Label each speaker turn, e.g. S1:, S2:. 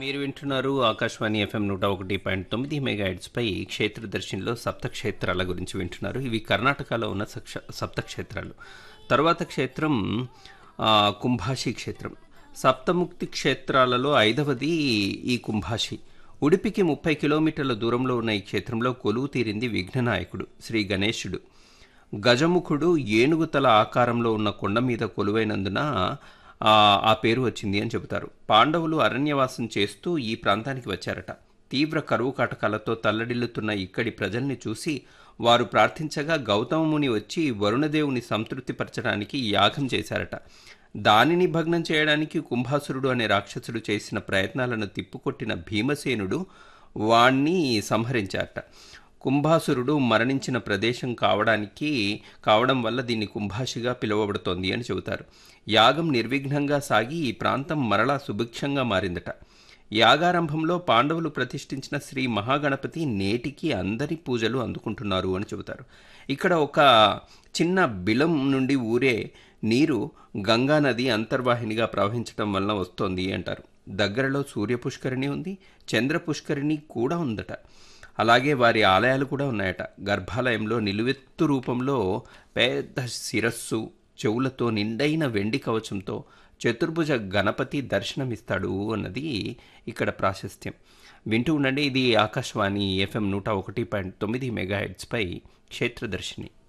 S1: మీరు వింటున్నారు ఆకాశవాణి ఎఫ్ఎం నూట ఒకటి పాయింట్ తొమ్మిది మెగా పై క్షేత్రదర్శినిలో సప్తక్షేత్రాల గురించి వింటున్నారు ఇవి కర్ణాటకలో ఉన్న సక్ష సప్తక్షేత్రాలు తర్వాత క్షేత్రం ఆ, కుంభాషి క్షేత్రం సప్తముక్తి క్షేత్రాలలో ఐదవది ఈ కుంభాషి ఉడిపికి ముప్పై కిలోమీటర్ల దూరంలో ఉన్న ఈ క్షేత్రంలో కొలువు తీరింది విఘ్ననాయకుడు శ్రీ గణేశుడు గజముఖుడు ఏనుగు తల ఆకారంలో ఉన్న కొండ మీద కొలువైనందున ఆ, ఆ పేరు వచ్చింది అని చెబుతారు పాండవులు అరణ్యవాసం చేస్తూ ఈ ప్రాంతానికి వచ్చారట తీవ్ర కరువు కాటకాలతో తల్లడిల్లుతున్న ఇక్కడి ప్రజల్ని చూసి వారు ప్రార్థించగా గౌతమముని వచ్చి వరుణదేవుని సంతృప్తిపరచడానికి యాగం చేశారట దానిని భగ్నం చేయడానికి కుంభాసురుడు అనే రాక్షసుడు చేసిన ప్రయత్నాలను తిప్పుకొట్టిన భీమసేనుడు వాణ్ణి సంహరించారట కుంభాసురుడు మరణించిన ప్రదేశం కావడానికి కావడం వల్ల దీన్ని కుంభాషిగా పిలువబడుతోంది అని చెబుతారు యాగం నిర్విఘ్నంగా సాగి ఈ ప్రాంతం మరలా సుభిక్షంగా మారిందట యాగారంభంలో పాండవులు ప్రతిష్ఠించిన శ్రీ మహాగణపతి నేటికి అందరి పూజలు అందుకుంటున్నారు అని చెబుతారు ఇక్కడ ఒక చిన్న బిలం నుండి ఊరే నీరు గంగా నది అంతర్వాహినిగా ప్రవహించడం వలన వస్తోంది అంటారు దగ్గరలో సూర్య పుష్కరిణి ఉంది చంద్ర పుష్కరిణి కూడా ఉందట అలాగే వారి ఆలయాలు కూడా ఉన్నాయట గర్భాలయంలో నిలువెత్తు రూపంలో పెద్ద శిరస్సు చెవులతో నిండైన వెండి కవచంతో చతుర్భుజ గణపతి దర్శనమిస్తాడు అన్నది ఇక్కడ ప్రాశస్త్యం వింటూ ఉండండి ఇది ఆకాశవాణి ఎఫ్ఎం నూట ఒకటి పాయింట్ తొమ్మిది మెగా పై క్షేత్రదర్శిని